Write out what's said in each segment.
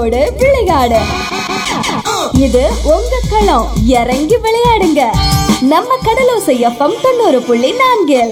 கடலோடு விளையாடு இது உங்க களம் இறங்கி விளையாடுங்க நம்ம கடலோசை எஃப்எம் தொண்ணூறு புள்ளி நான்கில்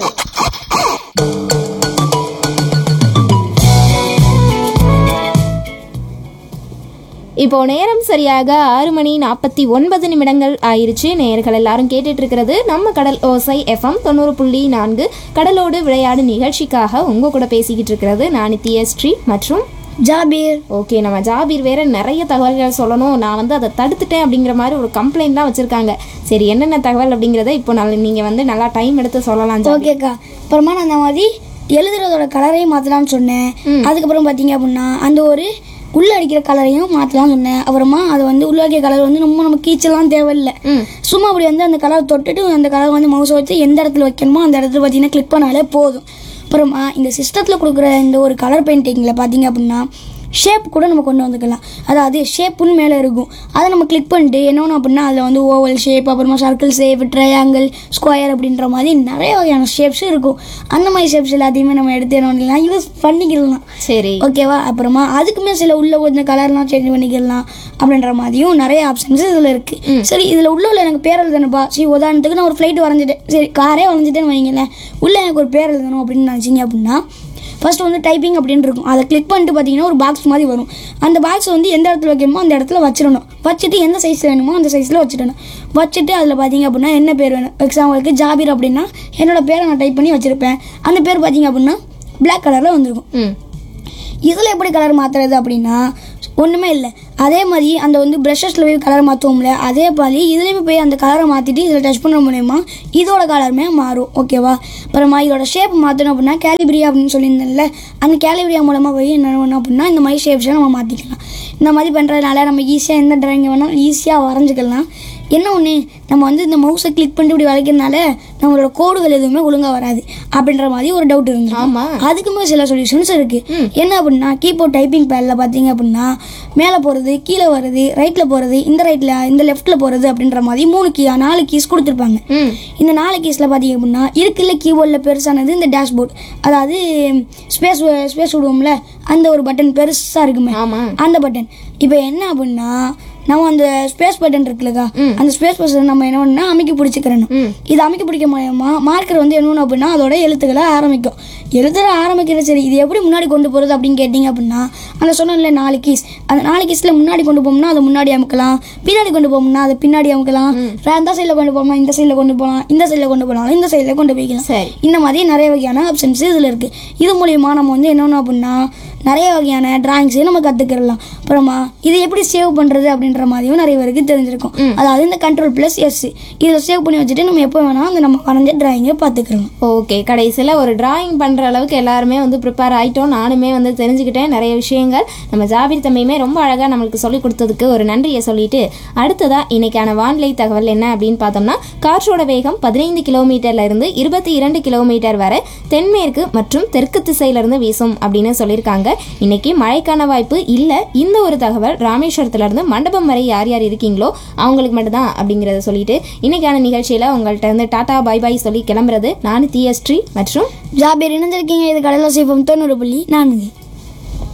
இப்போ நேரம் சரியாக ஆறு மணி நாற்பத்தி ஒன்பது நிமிடங்கள் ஆயிருச்சு நேயர்கள் எல்லாரும் கேட்டுட்டு இருக்கிறது நம்ம கடல் ஓசை எஃப்எம் தொண்ணூறு புள்ளி நான்கு கடலோடு விளையாடு நிகழ்ச்சிக்காக உங்க கூட பேசிக்கிட்டு இருக்கிறது நான் நித்யஸ்ரீ மற்றும் ஜாபீர் ஓகே நம்ம ஜாபீர் வேற நிறைய தகவல்கள் சொல்லணும் நான் வந்து அதை தடுத்துட்டேன் அப்படிங்கிற மாதிரி ஒரு கம்ப்ளைண்ட் தான் வச்சிருக்காங்க சரி என்னென்ன தகவல் அப்படிங்கிறத இப்போ நல்ல நீங்க வந்து நல்லா டைம் எடுத்து சொல்லலாம் ஜாபீர். ஓகேக்கா அப்புறமா நான் அந்த மாதிரி எழுதுறதோட கலரையும் மாற்றலாம்னு சொன்னேன் அதுக்கப்புறம் பார்த்தீங்க அப்படின்னா அந்த ஒரு உள்ள அடிக்கிற கலரையும் மாற்றலாம்னு சொன்னேன் அப்புறமா அது வந்து உள்ள அடிக்கிற கலர் வந்து ரொம்ப நம்ம கீச்சலாம் தேவையில்லை சும்மா அப்படி வந்து அந்த கலர் தொட்டுட்டு அந்த கலர் வந்து மவுசை வச்சு எந்த இடத்துல வைக்கணுமோ அந்த இடத்துல பார்த்தீங்கன்னா கிளிக் பண்ணாலே போதும் அப்புறமா இந்த சிஸ்டத்தில் கொடுக்குற இந்த ஒரு கலர் பெயிண்டிங்கில் பார்த்தீங்க அப்படின்னா ஷேப் கூட நம்ம கொண்டு வந்துக்கலாம் அதாவது ஷேப்புன்னு மேலே இருக்கும் அதை நம்ம கிளிக் பண்ணிட்டு என்ன ஒன்று அப்படின்னா அதில் வந்து ஓவல் ஷேப் அப்புறமா சர்க்கிள் ஷேப் ட்ரையாங்கிள் ஸ்கொயர் அப்படின்ற மாதிரி நிறைய வகையான ஷேப்ஸ் இருக்கும் அந்த மாதிரி ஷேப்ஸ் எல்லாத்தையுமே நம்ம எடுத்து என்ன பண்ணலாம் யூஸ் பண்ணிக்கலாம் சரி ஓகேவா அப்புறமா அதுக்குமே சில உள்ள கொஞ்சம் கலர்லாம் சேஞ்ச் பண்ணிக்கலாம் அப்படின்ற மாதிரியும் நிறைய ஆப்ஷன்ஸ் இதில் இருக்குது சரி இதில் உள்ள உள்ள எனக்கு பேர் எழுதணும்ப்பா சரி உதாரணத்துக்கு நான் ஒரு ஃப்ளைட் வரைஞ்சிட்டேன் சரி காரே வரைஞ்சிட்டேன்னு வைங்களேன் உள்ள எனக்கு ஒரு பேர் எழுதணும் அப்படின்னு நினச்சிங்க அப்படின்னா ஃபர்ஸ்ட் வந்து டைப்பிங் அப்படின்னு இருக்கும் அதை கிளிக் பண்ணிட்டு பார்த்தீங்கன்னா ஒரு பாக்ஸ் மாதிரி வரும் அந்த பாக்ஸ் வந்து எந்த இடத்துல வைக்கணுமோ அந்த இடத்துல வச்சிடணும் வச்சுட்டு எந்த சைஸ் வேணுமோ அந்த சைஸில் வச்சிடணும் வச்சுட்டு அதில் பார்த்தீங்க அப்படின்னா என்ன பேர் வேணும் எக்ஸாம்பிளுக்கு ஜாபீர் அப்படின்னா என்னோட பேரை நான் டைப் பண்ணி வச்சுருப்பேன் அந்த பேர் பார்த்தீங்க அப்படின்னா Black கலரில் வந்திருக்கும் ம் இதில் எப்படி கலர் மாற்றுறது அப்படின்னா ஒன்றுமே இல்லை அதே மாதிரி அந்த வந்து ப்ரஷஸில் போய் கலர் மாற்றுவோம்ல அதே மாதிரி இதுலேயுமே போய் அந்த கலரை மாற்றிட்டு இதில் டச் பண்ண மூலயமா இதோட கலருமே மாறும் ஓகேவா அப்புறமா இதோட ஷேப் மாற்றணும் அப்படின்னா கேலிபிரியா அப்படின்னு சொல்லியிருந்தேன்ல அந்த கேலிபிரியா மூலமாக போய் என்ன பண்ணணும் அப்படின்னா இந்த மாதிரி ஷேப்ஸை நம்ம மாற்றிக்கலாம் இந்த மாதிரி பண்ணுறதுனால நம்ம ஈஸியாக எந்த ட்ராயிங் வேணாலும் ஈஸியாக வரைஞ்சிக்கலாம் என்ன ஒன்று நம்ம வந்து இந்த மவுஸை கிளிக் பண்ணிட்டு இப்படி வளைக்கிறதுனால நம்மளோட கோடுகள் எதுவுமே ஒழுங்காக வராது அப்படின்ற மாதிரி ஒரு டவுட் இருந்துச்சு ஆமா. அதுக்குமே சில சொல்யூஷன்ஸ் இருக்கு என்ன அப்படின்னா கீபோர்ட் டைப்பிங் பேடில் பார்த்தீங்க அப்படின்னா மேலே போகிறது கீழே வர்றது ரைட்டில் போகிறது இந்த ரைட்டில் இந்த லெஃப்ட்டில் போகிறது அப்படின்ற மாதிரி மூணு கீ நாலு கீஸ் கொடுத்துருப்பாங்க ம் இந்த நாலு கீஸில் பார்த்தீங்க அப்படின்னா இருக்குல்ல கீபோர்டில் பெருசானது இந்த டேஷ்போர்ட் அதாவது ஸ்பேஸ் ஸ்பேஸ் விடுவோம்ல அந்த ஒரு பட்டன் பெருசாக இருக்குமே ஆமா அந்த பட்டன் இப்போ என்ன அப்படின்னா நம்ம அந்த ஸ்பேஸ் பட்டன் இருக்குல்லக்கா அந்த ஸ்பேஸ் பட்டன் நம்ம என்ன பண்ணா அமைக்க பிடிச்சிக்கிறணும் இது அமைக்க பிடிக்க மூலயமா மார்க்கர் வந்து என்ன அப்படின்னா அதோட எழுத்துக்களை ஆரம்பிக்கும் எழுத்துக்களை ஆரம்பிக்கிறது சரி இது எப்படி முன்னாடி கொண்டு போகிறது அப்படின்னு கேட்டிங்க அப்படின்னா அந்த சொன்னல நாலு கீஸ் அந்த நாலு கீஸில் முன்னாடி கொண்டு போகணும்னா அதை முன்னாடி அமுக்கலாம் பின்னாடி கொண்டு போகணும்னா அதை பின்னாடி அமுக்கலாம் அந்த சைடில் கொண்டு போகணும்னா இந்த சைடில் கொண்டு போகலாம் இந்த சைடில் கொண்டு போகலாம் இந்த சைடில் கொண்டு போய்க்கலாம் சரி. இந்த மாதிரி நிறைய வகையான ஆப்ஷன்ஸ் இதில் இருக்குது இது மூலியமா நம்ம வந்து என்னென்ன அப்படின்னா நிறைய வகையான டிராயிங்ஸை நம்ம கற்றுக்கிடலாம் அப்புறமா இது எப்படி சேவ் பண்ணுறது அப்படின்ற மாதிரியும் நிறைய பேருக்கு தெரிஞ்சிருக்கும் அதாவது இந்த கண்ட்ரோல் ப்ளஸ் எஸ் இதில் சேவ் பண்ணி வச்சுட்டு நம்ம எப்போ வேணால் அந்த நம்ம வரைஞ்ச டிராயிங்கை பார்த்துக்கிறோம் ஓகே கடைசியில் ஒரு டிராயிங் பண்ணுற அளவுக்கு எல்லாருமே வந்து ப்ரிப்பேர் ஆகிட்டோம் நானுமே வந்து தெரிஞ்சுக்கிட்டேன் நிறைய விஷயங்கள் நம்ம ஜாபீர் தம்பியுமே ரொம்ப அழகாக நம்மளுக்கு சொல்லி கொடுத்ததுக்கு ஒரு நன்றியை சொல்லிட்டு அடுத்ததா இன்னைக்கான வானிலை தகவல் என்ன அப்படின்னு பார்த்தோம்னா காற்றோட வேகம் பதினைந்து கிலோமீட்டர்ல இருந்து இருபத்தி இரண்டு கிலோமீட்டர் வரை தென்மேற்கு மற்றும் தெற்கு திசையில இருந்து வீசும் அப்படின்னு சொல்லியிருக்காங்க இன்னைக்கு மழைக்கான வாய்ப்பு இல்லை இந்த ஒரு தகவல் ராமேஸ்வரத்துல இருந்து மண்டபம் வரை யார் யார் இருக்கீங்களோ அவங்களுக்கு மட்டும்தான் அப்படிங்கிறத சொல்லிட்டு இன்னைக்கான நிகழ்ச்சியில உங்கள்கிட்ட இருந்து டாடா பை பை சொல்லி கிளம்புறது நான் தீயஸ்ரீ மற்றும் ஜாபேர் இணைஞ்சிருக்கீங்க இது கடலோசை தொண்ணூறு புள்ளி நான்கு